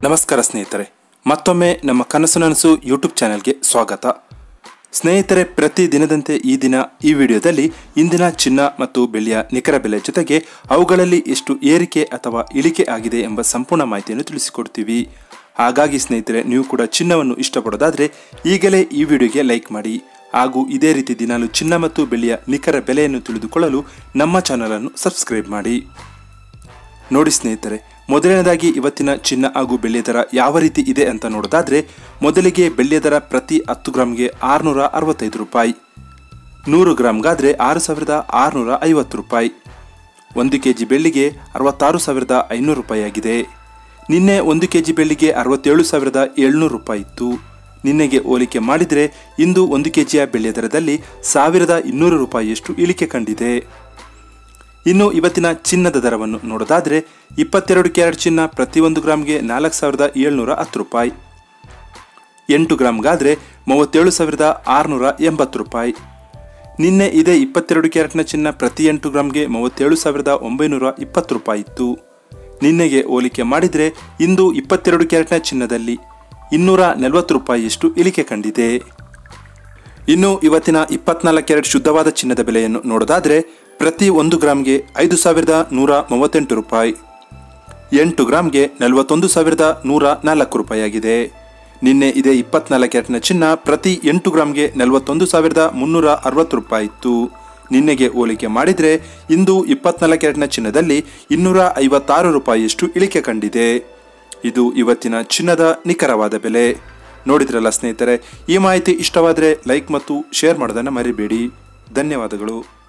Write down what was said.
ನಮಸ್ಕಾರ ಸ್ನೇಹಿತರೆ ಮತ್ತೊಮ್ಮೆ ನಮ್ಮ ಕನಸು ನನಸು ಯೂಟ್ಯೂಬ್ ಚಾನೆಲ್ಗೆ ಸ್ವಾಗತ ಸ್ನೇಹಿತರೆ ಪ್ರತಿ ದಿನದಂತೆ ಈ ದಿನ ಈ ವಿಡಿಯೋದಲ್ಲಿ ಇಂದಿನ ಚಿನ್ನ ಮತ್ತು ಬೆಳ್ಳಿಯ ನಿಖರ ಬೆಲೆ ಜೊತೆಗೆ ಅವುಗಳಲ್ಲಿ ಎಷ್ಟು ಏರಿಕೆ ಅಥವಾ ಇಳಿಕೆ ಆಗಿದೆ ಎಂಬ ಸಂಪೂರ್ಣ ಮಾಹಿತಿಯನ್ನು ತಿಳಿಸಿಕೊಡ್ತೀವಿ ಹಾಗಾಗಿ ಸ್ನೇಹಿತರೆ ನೀವು ಕೂಡ ಚಿನ್ನವನ್ನು ಇಷ್ಟಪಡೋದಾದರೆ ಈಗಲೇ ಈ ವಿಡಿಯೋಗೆ ಲೈಕ್ ಮಾಡಿ ಹಾಗೂ ಇದೇ ರೀತಿ ದಿನಾಲು ಚಿನ್ನ ಮತ್ತು ಬೆಳ್ಳಿಯ ನಿಖರ ಬೆಲೆಯನ್ನು ತಿಳಿದುಕೊಳ್ಳಲು ನಮ್ಮ ಚಾನಲನ್ನು ಸಬ್ಸ್ಕ್ರೈಬ್ ಮಾಡಿ ನೋಡಿ ಸ್ನೇಹಿತರೆ ಮೊದಲನೇದಾಗಿ ಇವತ್ತಿನ ಚಿನ್ನ ಹಾಗೂ ಬೆಳ್ಳಿಯ ದರ ಯಾವ ರೀತಿ ಇದೆ ಅಂತ ನೋಡೋದಾದ್ರೆ ಮೊದಲಿಗೆ ಬೆಳ್ಳಿಯ ದರ ಪ್ರತಿ ಹತ್ತು ಗ್ರಾಮ್ಗೆ ಆರುನೂರ ಅರವತ್ತೈದು ರೂಪಾಯಿ ನೂರು ಗ್ರಾಮ್ಗಾದ್ರೆ ಆರು ಸಾವಿರದ ಆರುನೂರ ಐವತ್ತು ರೂಪಾಯಿ ಒಂದು ಕೆ ಜಿ ಬೆಳ್ಳಿಗೆ ಅರವತ್ತಾರು ಸಾವಿರದ ಐನೂರು ರೂಪಾಯಿ ಆಗಿದೆ ನಿನ್ನೆ ಒಂದು ಕೆ ಜಿ ಬೆಳ್ಳಿಗೆ ಅರವತ್ತೇಳು ಸಾವಿರದ ಏಳ್ನೂರು ರೂಪಾಯಿ ಇತ್ತು ನಿನ್ನೆಗೆ ಹೋಲಿಕೆ ಮಾಡಿದರೆ ಇಂದು ಒಂದು ಕೆ ಜಿಯ ಬೆಳ್ಳಿಯ ದರದಲ್ಲಿ ಸಾವಿರದ ಇನ್ನೂರು ರೂಪಾಯಿಯಷ್ಟು ಇಳಿಕೆ ಕಂಡಿದೆ ಇನ್ನು ಇವತ್ತಿನ ಚಿನ್ನದ ದರವನ್ನು ನೋಡೋದಾದ್ರೆ ಇಪ್ಪತ್ತೆರಡು ಕ್ಯಾರೆಟ್ ಚಿನ್ನ ಪ್ರತಿಯೊಂದು ಗ್ರಾಮ್ಗೆ ನಾಲ್ಕು ಸಾವಿರದ ಏಳ್ನೂರ ಹತ್ತು ರೂಪಾಯಿ ಎಂಟು ಗ್ರಾಮ್ಗಾದ್ರೆ ಮೂವತ್ತೇಳು ಸಾವಿರದ ಆರುನೂರ ಎಂಬತ್ತು ರೂಪಾಯಿ ನಿನ್ನೆ ಇದೇ ಇಪ್ಪತ್ತೆರಡು ಕ್ಯಾರೆಟ್ನ ಚಿನ್ನ ಪ್ರತಿ ಎಂಟು ಗ್ರಾಮ್ಗೆ ಮೂವತ್ತೇಳು ಸಾವಿರದ ಒಂಬೈನೂರ ಇಪ್ಪತ್ತು ರೂಪಾಯಿ ಇತ್ತು ನಿನ್ನೆಗೆ ಹೋಲಿಕೆ ಮಾಡಿದರೆ ಇಂದು ಇಪ್ಪತ್ತೆರಡು ಕ್ಯಾರೆಟ್ನ ಚಿನ್ನದಲ್ಲಿ ಇನ್ನೂರ ನಲವತ್ತು ರೂಪಾಯಿಯಷ್ಟು ಇಳಿಕೆ ಕಂಡಿದೆ ಇನ್ನು ಇವತ್ತಿನ ಇಪ್ಪತ್ನಾಲ್ಕು ಕ್ಯಾರೆಟ್ ಶುದ್ಧವಾದ ಚಿನ್ನದ ಬೆಲೆಯನ್ನು ನೋಡೋದಾದ್ರೆ ಪ್ರತಿ ಒಂದು ಗ್ರಾಮ್ಗೆ ಐದು ಸಾವಿರದ ನೂರ ಮೂವತ್ತೆಂಟು ರೂಪಾಯಿ ಎಂಟು ಗ್ರಾಮ್ಗೆ ನಲವತ್ತೊಂದು ಸಾವಿರದ ನೂರ ನಾಲ್ಕು ರೂಪಾಯಿ ಆಗಿದೆ ನಿನ್ನೆ ಇದೇ ಇಪ್ಪತ್ನಾಲ್ಕು ಕ್ಯಾರೆಟ್ನ ಚಿನ್ನ ಪ್ರತಿ ಎಂಟು ಗ್ರಾಮ್ಗೆ ನಲವತ್ತೊಂದು ಸಾವಿರದ ಮುನ್ನೂರ ಅರವತ್ತು ರೂಪಾಯಿ ಇತ್ತು ನಿನ್ನೆಗೆ ಹೋಲಿಕೆ ಮಾಡಿದರೆ ಇಂದು ಇಪ್ಪತ್ನಾಲ್ಕು ಕ್ಯಾರೆಟ್ನ ಚಿನ್ನದಲ್ಲಿ ಇನ್ನೂರ ಐವತ್ತಾರು ರೂಪಾಯಿಯಷ್ಟು ಇಳಿಕೆ ಕಂಡಿದೆ ಇದು ಇವತ್ತಿನ ಚಿನ್ನದ ನಿಖರವಾದ ಬೆಲೆ ನೋಡಿದ್ರಲ್ಲ ಸ್ನೇಹಿತರೆ ಈ ಮಾಹಿತಿ ಇಷ್ಟವಾದರೆ ಲೈಕ್ ಮತ್ತು ಶೇರ್ ಮಾಡೋದನ್ನು ಮರಿಬೇಡಿ ಧನ್ಯವಾದಗಳು